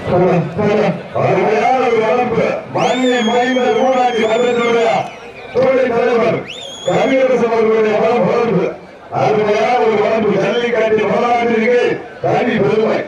அருமையான ஒரு வளர்ப்பு மண்ணின் மைந்தர் ஊராட்சி மன்றத்தினுடைய துணை தலைவர் கவியரசு அவர்களுடைய வளம் வளர்ப்பு அருமையான ஒரு வளர்ப்பு ஜல்லிக்கட்டு வரலாற்றிற்கு தனி பெருமை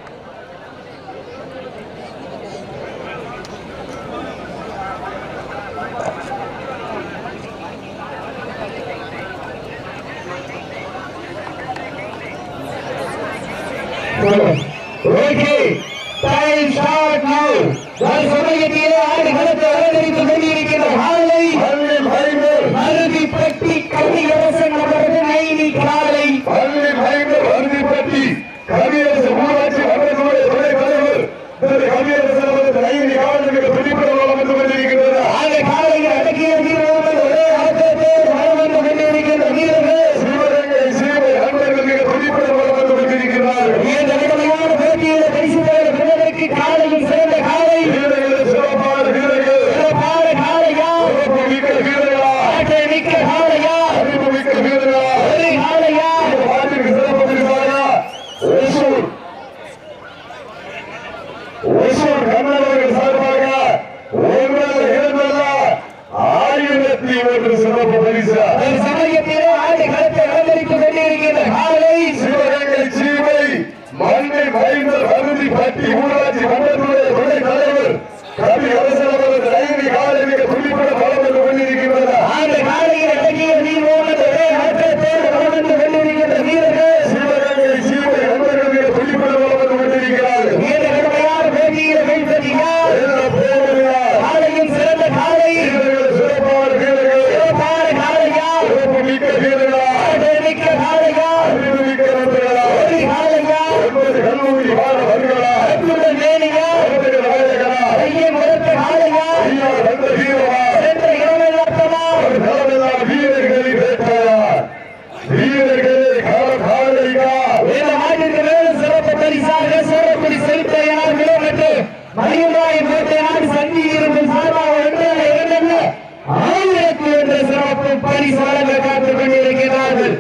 Okay, time start now. நான் சமயத்திலே ஆடு களத்தை அலங்கரித்துக் கொண்டிருக்கிற காலை மண்ணின் மைந்தர் அருவிப்பட்டி கவியரசன் அவர்கள் ஐநி காலை மண்ணின் மைந்தர் அருதிப்பட்டி கவியரசு ஊராட்சி மன்றத்தினுடைய துணை தலைவர் திரு கவியரசு அவர்கள் ஐந்து காவலர்கள் பிடிப்படம் வந்து கொண்டிருக்கிறார் ஆக காலையில் அடக்கிய வீரர்கள் ஒரே ஆட்டத்தை வளம் வந்து கொண்டிருக்கின்ற வீரர்கள் சிவகங்கை சீமை அன்பர்களுக்கு பிடிப்படம் வந்து கொண்டிருக்கிறார்கள் இந்த கடுமையான போட்டியில் பரிசு பெற பெறுவதற்கு காலையில் சிறந்த காலை வீரர்கள் சிறப்பான வீரர்கள் சிறப்பான காலையா சிறப்பு மிக்க வீரர்களா ஆட்டை மிக்க காலையா அறிவு மிக்க வீரர்களா ஒரு காலையா இந்த பாட்டிற்கு சிறப்பு பரிசாக ஒசூர் ஒசூர் கண்ணவர்கள் சார்பாக ஒன்றல்ல இரண்டல்ல ஆயிரத்தி ஒன்று சிறப்பு பரிசு ஒரு சமயத்திலே ஆடு களத்தை அலங்கரித்துக் கொண்டிருக்கின்ற காலை சிவகங்கை சீமை மண்ணை மைந்தர் அருதி பட்டி ஊராட்சி மன்றத்துடைய துணை தலைவர் கவி அரசர் அவர்கள் ஐந்து காலையில் துடிப்பட பலம் என்று கொண்டிருக்கின்றனர் ஆண்டு காலையில் அடக்கிய வீரர்கள் ஒரே ஆட்டத்தோடு வளம் வந்து கொண்டிருக்கின்ற வீரர்கள் சிவகங்கை சீமை அன்பர்களுக்கு துடிப்பட பலம் என்று கொண்டிருக்கிறார்கள் இந்த கடுமையான போட்டியில் வெல்வதியா என்ன போவதில்லை. காலையில் சிறந்த காலை வீரர்கள் சிறப்பான வீரர்கள் சிறப்பான காலையா சிறப்பு மிக்க வீரர்களா ஆட்டை மிக்க காலையா அறிவு மிக்க நண்பர்களா ஒரு காலையா ஒன்பது கல்லூரி மாணவர்களா அற்புத மேனியா அவர்கள் நாயகனா கையை முறைத்த காலையா ஐயா வந்த வீரமா சென்ற இரவெல்லாத்தமா ஒரு தலைமையிலான வீரர்களை வேட்டையார் வீரர்களை காலகாலிகா இந்த நாட்டிற்கு மேலும் சிறப்பு பரிசாக சூரக்குடி செலுத்தையார் கிலோமீட்டர் மணியமாய் மூட்டையார் சந்தி இருக்கும் சார்பாக ஒன்றல்ல இரண்டல்ல ஆயிரத்தி ஒன்று சிறப்பு பரிசு வழங்க காத்துக் கொண்டிருக்கிறார்கள்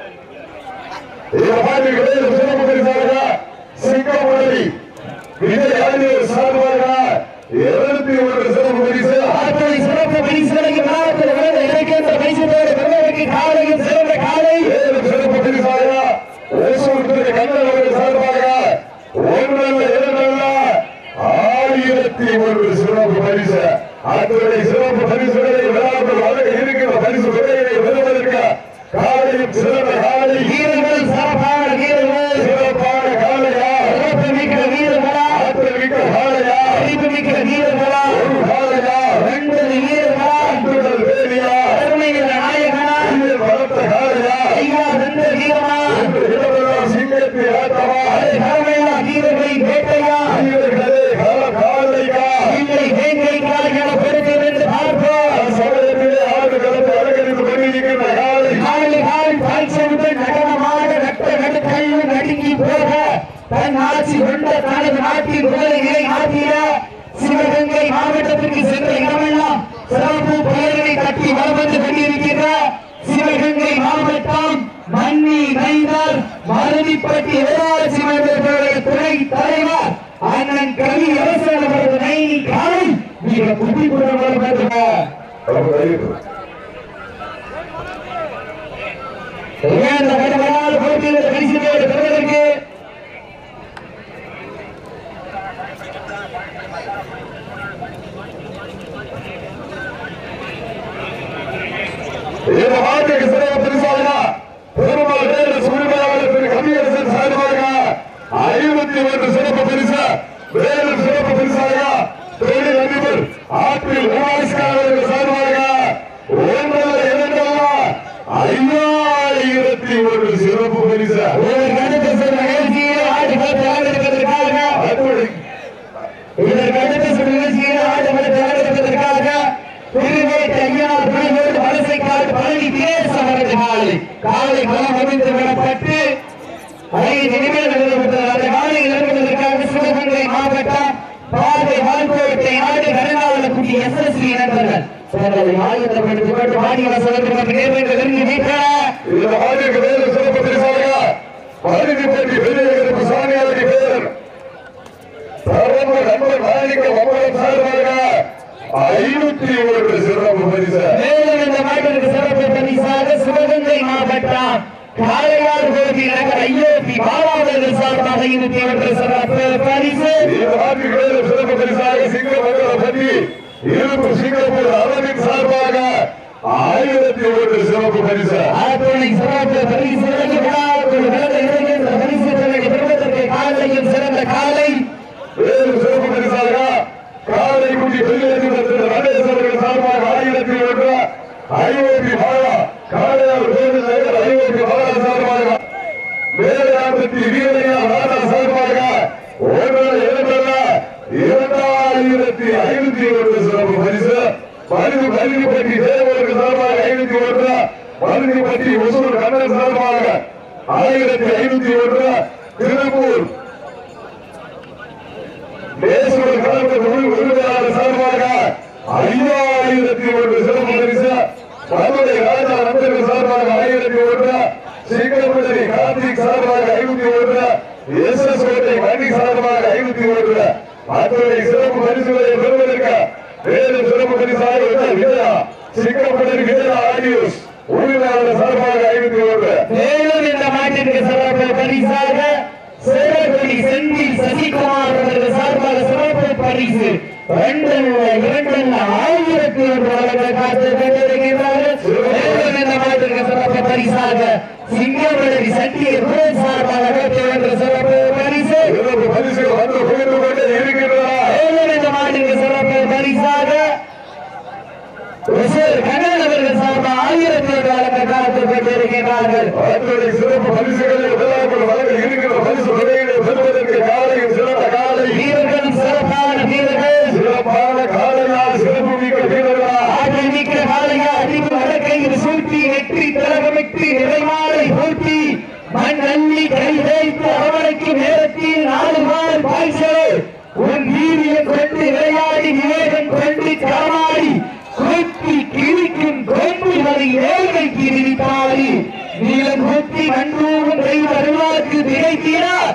இந்த பாட்டிற்கு சிறப்பு பரிசாக சிங்கமுரளி விஜய் ஆடியோர் சார்பாக இருநூத்தி ஒன்று சிறப்பு பரிசு அத்தனை சிறப்பு பரிசுகளுக்கு மாவட்டத்தில் விளைந்த இணைக்கின்ற பரிசுகளோடு பெறுவதற்கு காலையில் சிறந்த காலை மேலும் சிறப்பு பரிசாக ஓசூர் திரு கண்ணன் அவர்கள் சார்பாக ஒன்றல்ல இரண்டல்ல ஆயிரத்தி ஒன்று சிறப்பு பரிசு அத்துறை சிறப்பு பரிசுகளை விழாக்கள் வழங்க இருக்கிற பரிசு விலைகளை பெறுவதற்கு காலையும் சிறந்த காலை வீரர்கள் சிறப்பான வீரர்கள் சிறப்பான காலையா சிறப்பு மிக்க வீரர்களா ஆற்றல் மிக்க காலையா அறிவு மிக்க வீரர்களா ஒரு காலையா ஒன்பது வீரர்களா அன்புடல் வேலியா அருமையில் நாயகனா உயிர் வளர்த்த காலையா ஐயா வென்ற வீரமா என்று இடமெல்லாம் சிங்கத்தை ஆட்டமா கரமையா வீரர்களை வேட்டையா வீரர்களே கால காலையா இல்லை வேங்கை காலைகளை பொறுத்தது என்று பார்ப்போம் சமயத்திலே ஆடு களத்தை அலங்கரித்து கொண்டிருக்கின்ற காலை நாலு கால் பாய்ச்சலுக்கு நடனமாக நட்ட நடுக்கல் நடுங்கி போக தன் ஆட்சி கொண்ட தனது நாட்டின் முதலை நிலை ஆற்றிய சிவகங்கை மாவட்டத்திற்கு சென்ற இடமெல்லாம் சிறப்பு பெயர்களை கட்டி வலம் வந்து கொண்டிருக்கின்ற சிவகங்கை மாவட்டம் மன்னி மைந்தர் மருதிப்பட்டி ஊராட்சி மன்றத்துடைய துணை தலைவர் அண்ணன் கவி அரசன் அவரது நைனி காலை மிக புத்திபுரம் வருகிறார் உயர்ந்த கடுமையான போட்டியில் பரிசுகளை பெறுவதற்கு இந்த மாட்டுக்கு சிறப்பு பரிசாக பெருமாள் வேறு சூரியமையாளர் திரு கவியரசன் சார்பாக ஐம்பத்தி ஒன்று சிறப்பு பரிசு வேறு சிறப்பு பரிசாக தொழில் அதிபர் ஆற்றில் உமாஸ்காரர்கள் சார்பாக ஒன்றல்ல இரண்டல்ல ஐயாயிரத்தி ஒன்று சிறப்பு பரிசு ஒரு கடுத்த சில நிகழ்ச்சியை ஆடுகள் தேர்ந்தெடுப்பதற்காக அத்துணை இதற்கு அடுத்த சில நிகழ்ச்சியை ஆடுகள் தேர்ந்தெடுப்பதற்காக திருவேட்டை ஐயனார் துணையோடு வலசைக்காடு பழனி தேச அவரது காலை காலை களம் அமைந்து விடப்பட்டு ஐந்து நிமிடம் எழுதப்பட்டது அந்த காலை இறங்குவதற்காக சிவகங்கை மாவட்டம் பாதை வால்கோட்டை நாடு கருணாவளக்குடி எஸ் எஸ் சி நண்பர்கள் தங்களை ஆயுதப்படுத்திக் கொண்டு மாநில சதவீதம் நேர்மையில் நெருங்கி மீட்க இந்த மாட்டுக்கு வேறு சிறப்பு பரிசாக பருதிப்பட்டி பெரிய சாமியாருக்கு பேர் தரம நூற்றி ஒரு சிறப்பு பரிசு மேலும் இந்த மாட்டிற்கு சிறப்பு பரிசாக சிவகங்கை மாவட்டம் காளையார் கோவில் நகர் ஐயோபி பாலாவர்கள் சார்பாக இருபத்தி ஒன்று சிறப்பு பரிசு இந்த நாட்டுகளில் சிறப்பு பரிசாக சிங்கமங்கல பள்ளி இருப்பு சிங்கப்பூர் அரவிந்த் சார்பாக ஆயிரத்தி ஒன்று சிறப்பு பரிசு ஆத்தோனை சிறப்பு பரிசு விழாவுக்கு நடந்த இளைஞர் பரிசு தொகையை பெறுவதற்கு காலையில் சிறந்த காலை வேறு சிறப்பு பரிசாக காரைக்குடி பெரியதிபர் நடேசன் அவர்கள் சார்பாக ஆயிரத்தி ஒன்று ஐஓபி பாலா காளையார் கோவில் நகர் ஐஓபி பாலா சார்பாக வேலையாபத்தி வீரையா ராஜா சார்பாக ஒன்று இரண்டல்ல இரண்டாயிரத்தி ஐநூத்தி ஒன்று சிறப்பு பரிசு மருது மருதிப்பட்டி தேவருக்கு சார்பாக ஐநூத்தி ஒன்று மருதிப்பட்டி ஒசூர் கண்ணன் சார்பாக ஆயிரத்தி ஐநூத்தி ஒன்று திருப்பூர் தேசிய கழக உரிமையாளர் சார்பாக ஐயாயிரத்தி ஒன்று சிறப்பு பரிசு மதுரை ராஜா நண்பர்கள் சார்பாக ஆயிரத்தி ஒன்று சிங்கப்பள்ளி கார்த்திக் சார்பாக ஐநூத்தி ஒன்று எஸ் எஸ் கோட்டை மணி சார்பாக ஐநூத்தி ஒன்று அத்துறை சிறப்பு பரிசுகளை பெறுவதற்கு மேலும் சிறப்பு பரிசாக உள்ள விஜயா சிங்கப்பள்ளி விஜயா ஆடியோஸ் உரிமையாளர் சார்பாக ஐநூத்தி ஒன்று மேலும் இந்த மாட்டிற்கு சிறப்பு பரிசாக சேரக்குடி செந்தில் சசிகுமார் அவர்கள் சார்பாக சிறப்பு பரிசு ரெண்டல்ல இரண்டல்ல ஆயிரத்தி ஒன்று வழங்க காத்து கொண்டிருக்கிறார்கள் மேலும் இந்த மாட்டிற்கு சிறப்பு பரிசாக சிங்கமலரி சட்டியை சார்பாக நூற்றி ஒன்று சிறப்பு பரிசு சிறப்பு பரிசுகள் வந்து குவிந்து கொண்டே இருக்கின்றன மேலும் இந்த மாட்டிற்கு சிறப்பு பரிசாக ஒசூர் கண்ணன் அவர்கள் சார்பாக ஆயிரத்தி ஒன்று வழங்க காத்து கொண்டிருக்கிறார்கள் அத்துறை சிறப்பு பரிசுகளை விழாக்கள் வழங்க இருக்கிற பரிசு தொகைகளை பெறுவதற்கு காலையும் சிறந்த காலை வீரர்கள் சிறப்பான வீரர்கள் சிறப்பான காலையால் சிறப்பு மிக்க வீரர்களா ஆற்றல் மிக்க காளையா அறிவு வடக்கையில் சூட்டி நெற்றி திலகமிட்டு நிறைமாலை பூட்டி மண் அள்ளி கை வைத்து அரவணைக்கு நேரத்தில் நாலு நாள் பாய்ச்சல் உன் வீரியம் கொண்டு விளையாடி விவேகம் கொண்டு களமாடி குத்தி கிழிக்கும் கொம்புகளை ஏழ்மைக்கு விரித்தாடி நீளம் குத்தி நன்றூரும் கை வருவாக்கு திகைக்கிறார்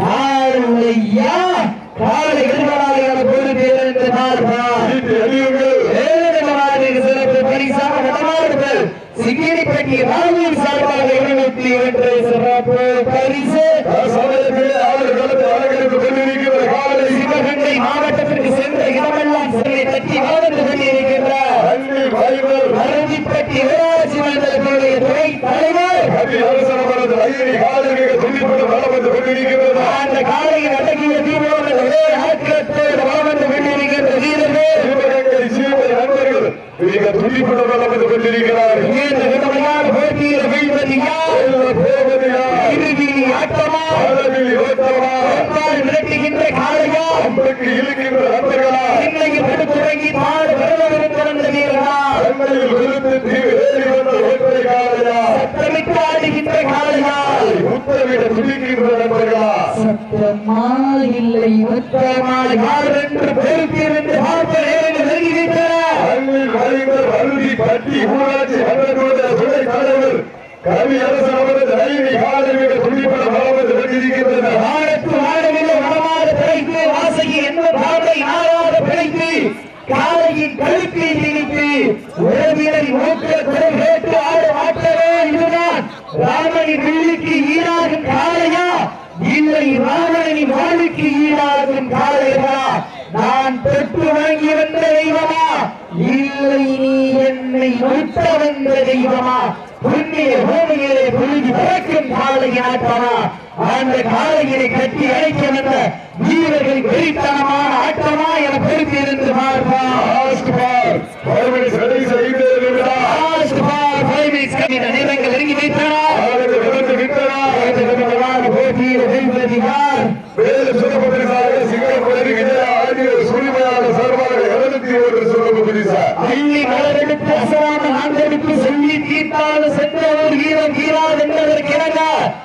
காலையா காலை எதிர்காலையான பொழுது இருந்து நாள்தான் வீட்டு அறியுங்கள் வேலனவாதிக்கு சிறப்பு பரிசாக வடமாடுதல் சிங்கிரிப்பட்டி ராகுல் சார்பாக இருநூத்தி ஒன்று சிறப்பு பரிசு சமயத்திலே ஆறு களத்தை அலங்கரித்து கொண்டிருக்கிற காலை சிவகங்கை மாவட்டத்திற்கு சென்ற இடமெல்லாம் சிறையை தட்டி வாழ்ந்து கொண்டிருக்கின்றார் அள்ளி வாய்வர் அருந்திப்பட்டி ஊராட்சி மன்றத்தினுடைய துறை தலைவர் கவி அரசனவரது ஐயனி காலை மிக துண்டிப்பட்டு வளம் வந்து கொண்டிருக்கிறது அந்த காலையில் அடங்கிய தீபோடு ஒரே ஆக்கிரத்தோடு வளம் வந்து கொண்டிருக்கின்ற வீரர்கள் சிவகங்கை சீமை நண்பர்கள் மிக துண்டிப்பட்டு வளம் வந்து கொண்டிருக்கிறார்கள் இந்த கடுமையான போட்டியில் வீழ்வது யார் போவதையா இறுதி ஆட்டமா அளவில் ஓட்டமா பால் விரட்டுகின்ற காளையா அம்புக்கு இழுக்கின்ற நண்பர்களா இன்னைக்கு படுத்துறங்கி பாடு வருவதற்கு வந்த வீரனா அண்மையில் விழுந்து தீவு ஏறி வந்த ஒற்றை காலையா சத்தமிட்டு ஆடுகின்ற காளையா முத்தமிட துடிக்கின்ற நண்பர்களா சத்தமா இல்லை முத்தமா யார் என்று பெருத்திருந்து பார்ப்ப நேரங்கள் நெருங்கிவிட்டன அண்மையில் மறைவர் அருதி பட்டி ஊராட்சி மன்றத்துடைய துணை தலைவர் கவி அரசன் அவரது ஐநி காலை மிக துடிப்பட வளம் வந்து கொண்டிருக்கின்றனர் வானத்து வானவில்லை வனமாக பிழைத்து வாசகி என்ன பாதை நாளாக பிழைத்து காலையின் கழுத்தில் திணித்து உறவினை மூக்க குரல் கேட்டு ஆடு ஆட்டவே இதுதான் ராமனின் வில்லுக்கு ஈடாகும் காளையா இல்லை ராவணனின் வாழுக்கு ஈடாகும் காளையா நான் தொட்டு வாங்கி வந்த தெய்வமா இல்லை நீ என்னை முட்ட வந்த தெய்வமா புண்ணிய பூமியிலே புழுதி பறக்கும் காளை ஆட்டமா அந்த காளையினை கட்டி அழைக்க வந்த வீரர்கள் வெறித்தனமான ஆட்டமா என பொறுத்திருந்து பார்ப்பான் லாஸ்ட் பார் மறுபடி சரி செய்து விடா லாஸ்ட் பால் ஃபைவ் மினிட்ஸ் கம்மியான நேரங்கள் நெருங்கி வைத்தன ஆளுக்கு விழுந்து விட்டனா போட்டியில் வெல்வது யார் வேறு சிறப்பு பரிசாக சிங்கப்பூரில் விஜய ஆகிய உரிமையாளர் சார்பாக இருநூத்தி ஒரு சிறப்பு பரிசா அள்ளி மலரெடுத்து அசராம நான்கெடுத்து சொல்லி தீர்த்தால் சென்ற ஊர் வீரம் வீராது என்பதற்கு இணங்க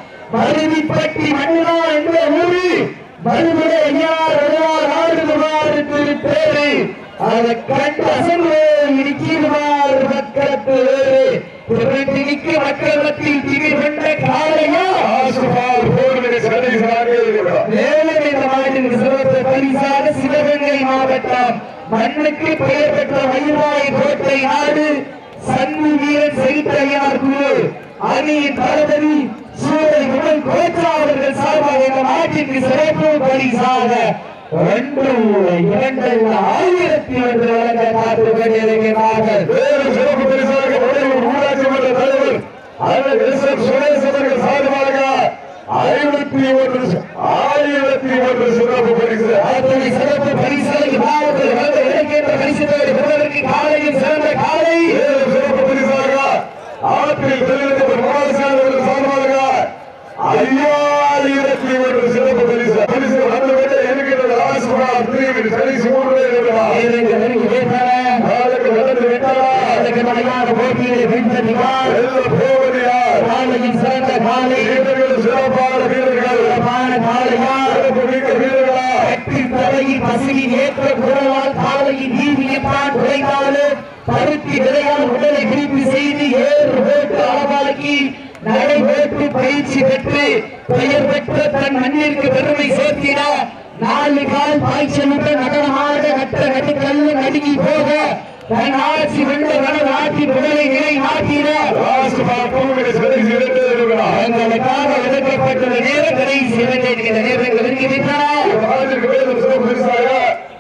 மருதிப்பட்டி மண்ணா என்ற ஊரு மறுமுறை ஐயார் வருவார் ஆடுவார் திரு பேரு அதை கண்டு அசம்போ இடிக்கிடுவார் மக்களுக்கு வேறு திரட்டினிக்கு மக்கள் மத்தியில் திமிர் கொண்ட காலையா லாஸ்ட் பார் போர் மினிட்ஸ் கடைசி நாட்கள் இருக்கிறோம் மேலும் இந்த மாட்டிற்கு சிறப்பு பரிசாக சிவகங்கை மாவட்டம் மண்ணுக்கு பெயர் பெற்ற மயிலாய் கோட்டை நாடு சன்னி வீரன் செய்தையார் குழு அணியின் தளபதி சூழலை உடல் கோச்சா அவர்கள் சார்பாக இந்த நாட்டிற்கு சிறப்பு பரிசாக ஒன்று இரண்டு ஆயிரத்தி ஒன்று வழங்க காத்து கொண்டிருக்கிறார்கள் வேறு சிறப்பு பரிசாக வடலூர் ஊராட்சி மன்ற தலைவர் அண்ணன் எஸ் எம் சுரேஷ் அவர்கள் சார்பாக ஐநூத்தி ஒன்று ஆயிரத்தி ஒன்று சிறப்பு பரிசு அத்தனை சிறப்பு பரிசுகளை மாவட்டத்தில் வழங்க இருக்கின்ற பரிசுகளை பெறுவதற்கு காலையில் சிறந்த காலை வேறு சிறப்பு பரிசாக ஆற்றில் தெளிவித்த மகாசாமி அவர்கள் சார்பாக ஐயாயிரத்தி ஒன்று சிறப்பு பரிசு பரிசு வந்துவிட்டு இருக்கிறது ஆசுமார் பிரிவில் கடைசி மூன்று பேர் இருக்கிறார். இதற்கு நெருங்கி வைத்தன. நாளுக்கு நடந்து விட்டார் அதற்கு மலையான போட்டியை வென்றதினால் வெல்ல போவதியார் காலையில் சிறந்த காலை வீரர்கள் சிறப்பான வீரர்கள் சிறப்பான காலையா சிறப்பு மிக்க வீரர்களா வெற்றி தலையில் பசுவின் ஏற்ற குரலால் காலையின் வீதியில் தான் குறைந்தாலும் பருத்தி விதையால் உடலை விரிப்பு செய்து ஏறு போட்டு அளவாக்கி நடைபோட்டு பயிற்சி பெற்று பெயர் பெற்ற தன் மண்ணிற்கு பெருமை சேர்த்திட நாலு கால் பாய்ச்சலுக்கு நடனமாக கட்ட நடுக்கல்லு நடுங்கி போக தன் ஆட்சி வென்ற நாட்டின் உடலை நிலை நாட்டின ராஜ்குமார் பூமியை கடைசி இரண்டு இருக்கிறார் எங்களுக்காக ஒதுக்கப்பட்டுள்ள நேரம் கடைசி இரண்டு என்கிற நேரங்கள் இருக்கின்றன ராஜிற்கு மேலும் சிறப்பு பரிசாக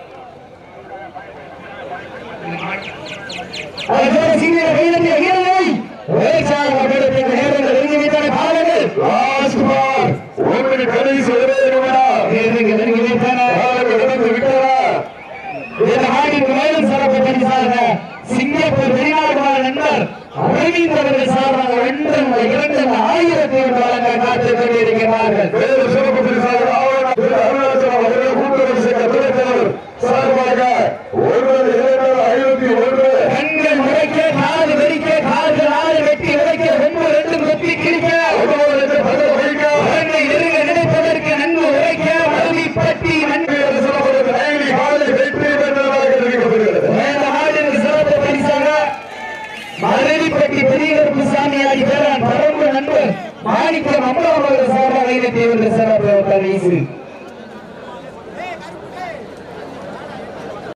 ராஜ்குமார் பூமியை கடைசி இரண்டு இருக்கிறார் நாளுக்கு நடந்து விட்டார் சிங்கப்பூர் வெளிநாடு வாழ் நண்பர் அரவிந்த் அவர்கள் சார்பாக வென்று இரண்டு ஆயிரத்தி ஒன்று வழங்க காத்துக் கொண்டிருக்கிறார்கள் வேறு சிறப்பு பரிசாக ஆவண திரு அருணாச்சலம் அவர்கள் கூட்டுறவு சங்க துணைத் தலைவர் சார்பாக ஒன்பது இரண்டு ஐநூத்தி ஒன்று கண்கள் உடைக்க காது வெடிக்க கால்கள் ஆறு வெட்டி உடைக்க ரொம்ப ரெண்டு கொத்தி கிழிக்க ஒன்பது லட்சம் பதவி வகிக்க உடனே நெருங்க நினைப்பதற்கு நன்கு உரைக்க மதுமி பட்டி நன்கு வீரர் சிறப்பு ஐநி காலை வெற்றி பெற்றதாக தெரிவிக்கப்படுகிறது இந்த நாட்டிற்கு சிறப்பு பரிசாக மதுரைப்பட்டி பெரியவர் குசாமியாடி பேரன் பரம்பு நண்பர் மாணிக்கம் அம்பலம் அவர்கள் சார்பாக இணைத்து சிறப்பு பரிசு